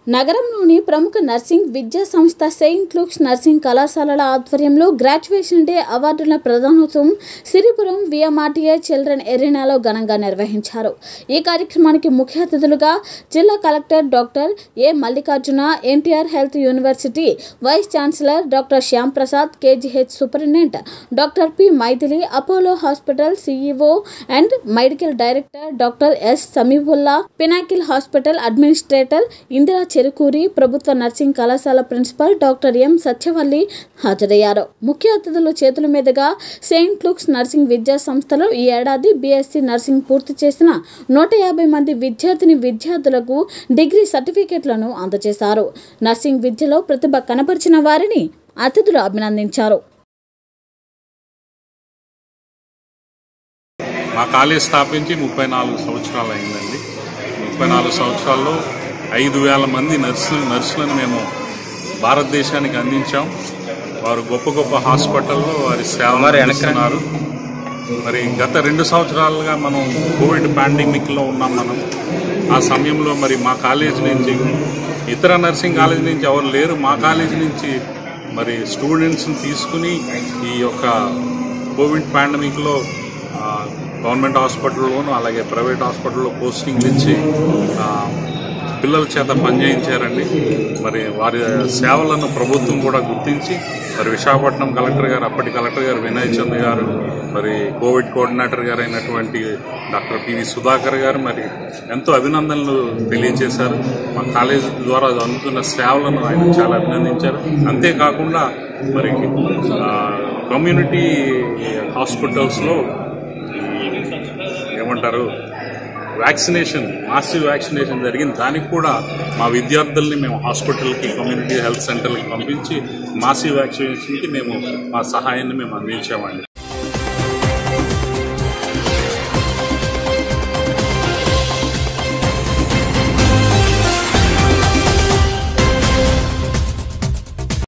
నగరంలోని ప్రముఖ నర్సింగ్ విద్యా సంస్థ సెయింట్ లూక్స్ నర్సింగ్ కళాశాలల ఆధ్వర్యంలో గ్రాడ్యుయేషన్ డే అవార్డుల ప్రధానోత్సవం సిరిపురం విఎంఆర్టీఏ చిల్డ్రన్ ఎరీనాలో ఘనంగా నిర్వహించారు ఈ కార్యక్రమానికి ముఖ్య అతిథులుగా జిల్లా collector doctor A Mallikarjuna NTR health university vice chancellor doctor Shyam Prasad KGH superintendent doctor P Mythili Apollo hospital CEO and medical director doctor S Samiulla Pinnacle hospital administrator Indira Cherukuri ప్రభుత్వ నర్సింగ్ కళాశాల ప్రిన్సిపల్ డాక్టర్ ఎం సత్యవల్లి హాజరయ్యారు ముఖ్య అతిథుల చేతుల మీదుగా సెయింట్ లూక్స్ నర్సింగ్ విద్యా సంస్థలో ఈ ఏడాది బీఎస్సీ నర్సింగ్ పూర్తి చేసిన నూట యాభై మంది విద్యార్థిని విద్యార్థులకు డిగ్రీ సర్టిఫికెట్లను అందజేశారు నర్సింగ్ విద్యలో ప్రతిభ కనపరిచిన వారిని అతిథులు అభినందించారు మా కాలేజ్ స్థాపించి ముప్పై నాలుగు సంవత్సరాలు అయిందండి ముప్పై నాలుగు సంవత్సరాల్లో ఐదు వేల మంది నర్సు నర్సులను మేము భారతదేశానికి అందించాం వారు గొప్ప గొప్ప హాస్పిటల్లో వారి సేవలు అందిస్తున్నారు మరి గత రెండు సంవత్సరాలుగా మనం కోవిడ్ పాండమిక్లో ఉన్నాం మనం ఆ సమయంలో మరి మా కాలేజ్ నుంచి ఇతర నర్సింగ్ కాలేజ్ నుంచి ఎవరు లేరు మా కాలేజ్ నుంచి మరి స్టూడెంట్స్ని తీసుకుని ఈ యొక్క కోవిడ్ పాండమిక్లో ఆ, గవర్నమెంట్ హాస్పిటల్లోను అలాగే ప్రైవేట్ హాస్పిటల్లో పోస్టింగ్లు ఇచ్చి ఆ, పిల్లల చేత పనిచేయించారండి మరి వారి సేవలను ప్రభుత్వం కూడా గుర్తించి మరి విశాఖపట్నం కలెక్టర్ గారు అప్పటి కలెక్టర్ గారు వినయ్ చంద్ గారు మరి కోవిడ్ కోఆర్డినేటర్ గారు అయినటువంటి డాక్టర్ పివి సుధాకర్ గారు మరి ఎంతో అభినందనలు తెలియజేశారు మా కాలేజ్ ద్వారా అందుతున్న సేవలను ఆయన చాలా అభినందించారు అంతేకాకుండా మరి ఆ, కమ్యూనిటీ హాస్పిటల్స్లో ఏమంటారు వ్యాక్సినేషన్ మాసివ్ వ్యాక్సినేషన్ జరిగింది దానికి కూడా మా విద్యార్థుల్ని మేము హాస్పిటల్కి కమ్యూనిటీ హెల్త్ సెంటర్కి పంపించి మాసివ్ వ్యాక్సినేషన్కి మేము మా సహాయాన్ని మేము అందించామండి